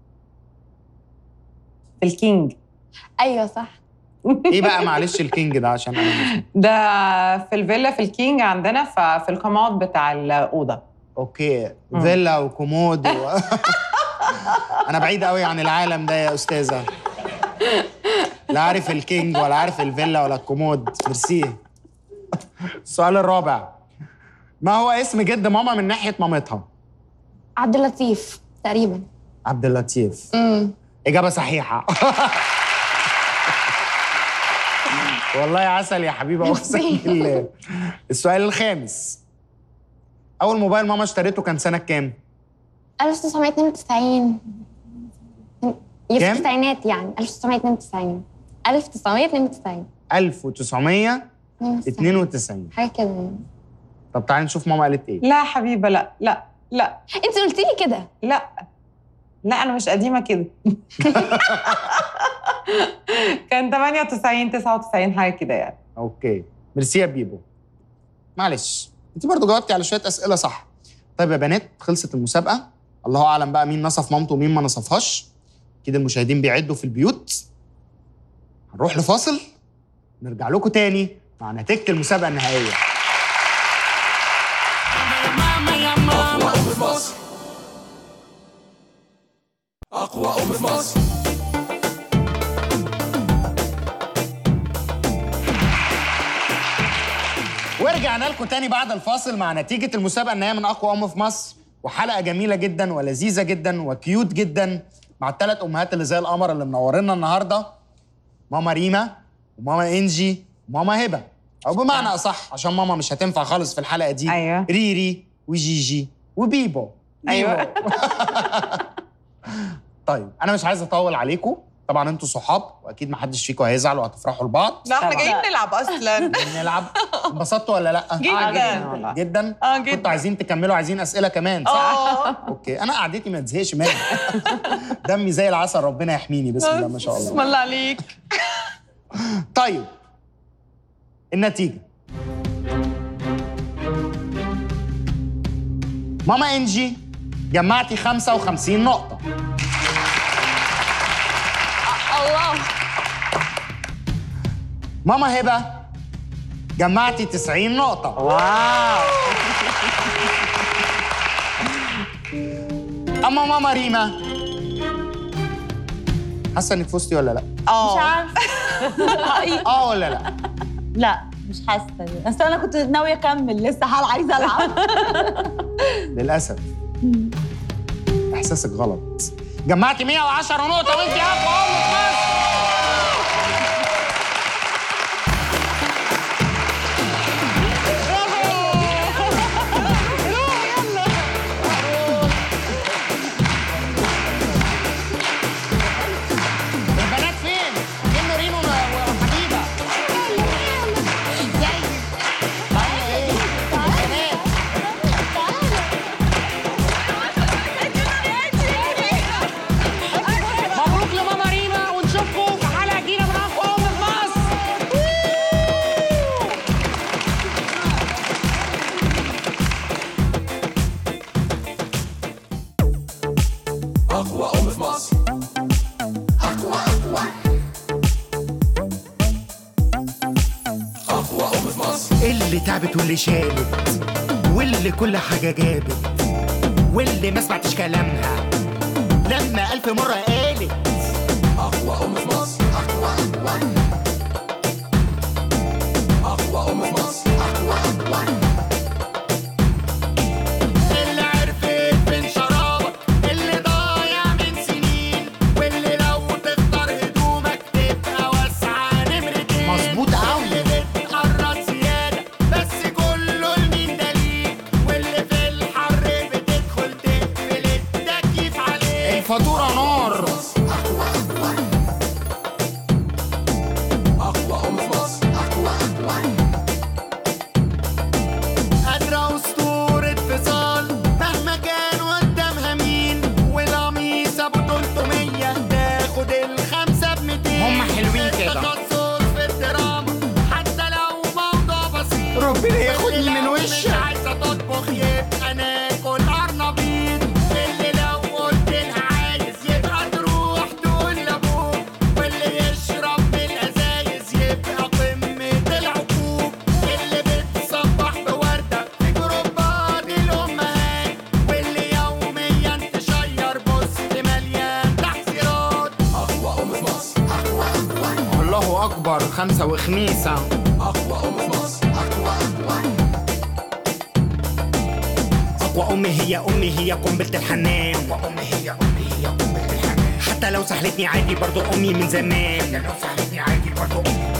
الكينج ايوه صح ايه بقى معلش الكينج ده عشان انا مش ده في الفيلا في الكينج عندنا ف- في الكومود بتاع الاوضه اوكي فيلا وكومود و... انا بعيد قوي عن العالم ده يا استاذه لا عارف الكينج ولا عارف الفيلا ولا الكومود ميرسي السؤال الرابع ما هو اسم جد ماما من ناحيه مامتها عبد اللطيف تقريبا عبد اللطيف امم اجابه صحيحه والله عسل يا حبيبه اقسم بالله السؤال الخامس اول موبايل ماما اشتريته كان سنه كام 1992 هي في كام؟ التسعينات يعني 1992 1992 1992 92 حاجه كده يعني طب تعالي نشوف ماما قالت ايه لا حبيبه لا لا لا انت قلتي لي كده لا لا انا مش قديمه كده كان 98 99 حاجه كده يعني اوكي ميرسي يا بيبو معلش انت برضو جاوبتي على شويه اسئله صح طيب يا بنات خلصت المسابقه الله اعلم بقى مين نصف مامته ومين ما نصفهاش كده المشاهدين بيعدوا في البيوت هنروح لفاصل نرجع لكم تاني مع نتيجه المسابقه النهائيه أقوى أم في مصر أقوى أم في مصر ورجعنا لكم تاني بعد الفاصل مع نتيجة المسابقة النهائية من أقوى أم في مصر وحلقة جميلة جدا ولذيذة جدا وكيوت جدا مع الثلاث أمهات اللي زي القمر اللي منورينا النهاردة ماما ريما وماما إنجي وماما هبة أو بمعنى أصح عشان ماما مش هتنفع خالص في الحلقة دي أيوة. ريري وجيجي وبيبو أيوة. بيبو. طيب أنا مش عايز أطول عليكم طبعا انتوا صحاب واكيد ما حدش فيكم هيزعل وهتفرحوا لبعض لا احنا طبعاً. جايين نلعب اصلا نلعب انبسطتوا ولا لا جدا جدا اه جدا كنتوا عايزين تكملوا عايزين اسئله كمان صح اه اوكي انا قعدتي ما تزهقش منها دمي زي العسل ربنا يحميني بسم الله ما شاء بسم الله الله عليك طيب النتيجه ماما انجي جمعتي 55 نقطه الله ماما هبه جمعتي 90 نقطه واو اما ماما ريما حاسه انك فزتي ولا لا مش اه عارفه اه ولا لا لا مش حاسه اصل انا كنت ناويه اكمل لسه حال عايزه العب للاسف احساسك غلط جمعتي 110 نقطه وانت اقوى ام في مصر البنات فين؟ فين نورين و- وحبيبه؟ تعالوا ايه؟ البنات مبروك لماما ريما ونشوفكم أقوى أم في مصر أقوى أقوى أقوى أم في مصر اللي تعبت واللي شالت واللي كل حاجة جابت واللي ما سمعتش كلامها لما ألف مرة قالت أقوى أم في مصر أقوى أقوى أقوى أم في مصر أقوى أقوى اللي عرفت من شرابك اللي ضايع من سنين واللي لو تختار هدومك تبقى واسعة نمرتين مظبوط قوي اللي بتقرب زيادة بس كله لمين ده ليك واللي في الحر بتدخل تقفل التكييف عليه الفاتورة نار أقوى أم في مصر أقوى أقوى قادرة أسطورة فصال مهما كان قدامها مين والقميص أبو 300 تاخد الخمسة ب 200 هم حلوين كده التخصص في الدراما حتى لو موضوع بسيط ربنا ياخدني من وشك مش عايزة تطبخ يبقى ناكل أرنبيط اللي لو قلت لها عايز يبقى تروح تقول لأبوك واللي يشرب من الأزايز يبقى قمة العقوق اللي بتصبح بوردة في جروبات الأمهات واللي يوميا تشير بوست مليان تحذيرات أقوى أم في مصر أقوى أقوى الله أكبر خمسة وخميسة أقوى أم في مصر أقوى أقوى أقوى أمي هي أمي هي قنبلة الحنان أقوى أمي هي أمي هي قنبلة الحنان حتى لو سحلتني عادي برضو أمي من زمان حتى لو سحلتني عادي برضو أمي